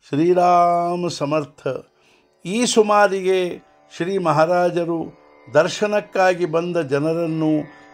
ಶ್ರೀರಾಮ ಸಮರ್ಥ ಈ ಸುಮಾರಿಗೆ ಶ್ರೀ ಮಹಾರಾಜರು ದರ್ಶನಕ್ಕಾಗಿ ಬಂದ ಜನರನ್ನು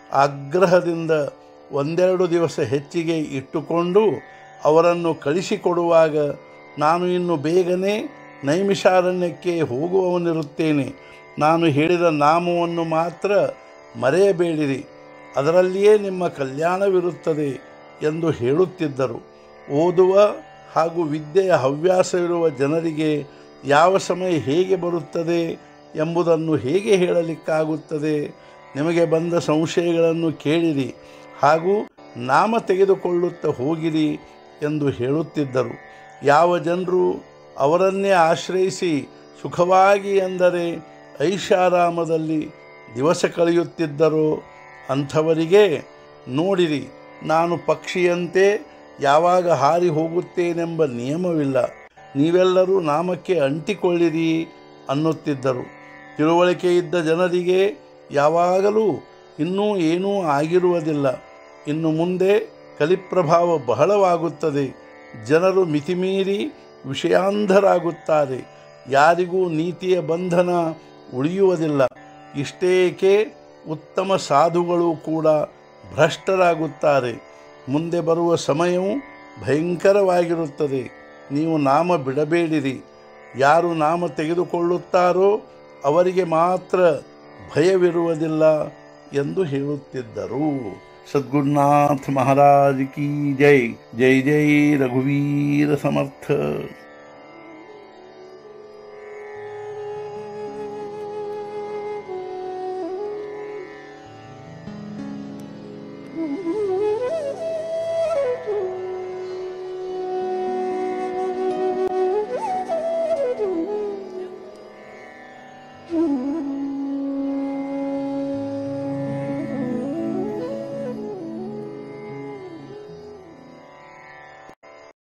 ಆಗ್ರಹದಿಂದ ಒಂದೆರಡು ದಿವಸ ಹೆಚ್ಚಿಗೆ ಇಟ್ಟುಕೊಂಡು ಅವರನ್ನು ಕಳಿಸಿಕೊಡುವಾಗ ನಾನು ಇನ್ನು ಬೇಗನೆ ನೈಮಿಷಾರಣ್ಯಕ್ಕೆ ಹೋಗುವವನಿರುತ್ತೇನೆ ನಾನು ಹೇಳಿದ ನಾಮವನ್ನು ಮಾತ್ರ ಮರೆಯಬೇಡಿರಿ ಅದರಲ್ಲಿಯೇ ನಿಮ್ಮ ಕಲ್ಯಾಣವಿರುತ್ತದೆ ಎಂದು ಹೇಳುತ್ತಿದ್ದರು ಓದುವ ಹಾಗೂ ವಿದ್ಯೆಯ ಹವ್ಯಾಸವಿರುವ ಜನರಿಗೆ ಯಾವ ಸಮಯ ಹೇಗೆ ಬರುತ್ತದೆ ಎಂಬುದನ್ನು ಹೇಗೆ ಹೇಳಲಿಕ್ಕಾಗುತ್ತದೆ ನಿಮಗೆ ಬಂದ ಸಂಶಯಗಳನ್ನು ಕೇಳಿರಿ ಹಾಗೂ ನಾಮ ತೆಗೆದುಕೊಳ್ಳುತ್ತಾ ಹೋಗಿರಿ ಎಂದು ಹೇಳುತ್ತಿದ್ದರು ಯಾವ ಜನರು ಅವರನ್ನೇ ಆಶ್ರಯಿಸಿ ಸುಖವಾಗಿ ಎಂದರೆ ಐಷಾರಾಮದಲ್ಲಿ ದಿವಸ ಕಳೆಯುತ್ತಿದ್ದರೋ ಅಂಥವರಿಗೆ ನೋಡಿರಿ ನಾನು ಪಕ್ಷಿಯಂತೆ ಯಾವಾಗ ಹಾರಿ ಹೋಗುತ್ತೇನೆಂಬ ನಿಯಮವಿಲ್ಲ ನೀವೆಲ್ಲರೂ ನಾಮಕ್ಕೆ ಅಂಟಿಕೊಳ್ಳಿರಿ ಅನ್ನುತ್ತಿದ್ದರು ತಿಳುವಳಿಕೆ ಇದ್ದ ಜನರಿಗೆ ಯಾವಾಗಲೂ ಇನ್ನೂ ಏನೂ ಆಗಿರುವುದಿಲ್ಲ ಇನ್ನು ಮುಂದೆ ಕಲಿಪ್ರಭಾವ ಬಹಳವಾಗುತ್ತದೆ ಜನರು ಮಿತಿಮೀರಿ ವಿಷಯಾಂಧರಾಗುತ್ತಾರೆ ಯಾರಿಗೂ ನೀತಿಯ ಬಂಧನ ಉಳಿಯುವುದಿಲ್ಲ ಇಷ್ಟೇಕೆ ಉತ್ತಮ ಸಾಧುಗಳು ಕೂಡ ಭ್ರಷ್ಟರಾಗುತ್ತಾರೆ ಮುಂದೆ ಬರುವ ಸಮಯವು ಭಯಂಕರವಾಗಿರುತ್ತದೆ ನೀವು ನಾಮ ಬಿಡಬೇಡಿರಿ ಯಾರು ನಾಮ ತೆಗೆದುಕೊಳ್ಳುತ್ತಾರೋ ಅವರಿಗೆ ಮಾತ್ರ ಭಯವಿರುವುದಿಲ್ಲ ಎಂದು ಹೇಳುತ್ತಿದ್ದರು ಸದ್ಗುರುನಾಥ ಮಹಾರಾಜ್ ಕಿ ಜೈ ಜೈ ಜೈ ರಘುವೀರ ಸಮರ್ಥ Mm-hmm.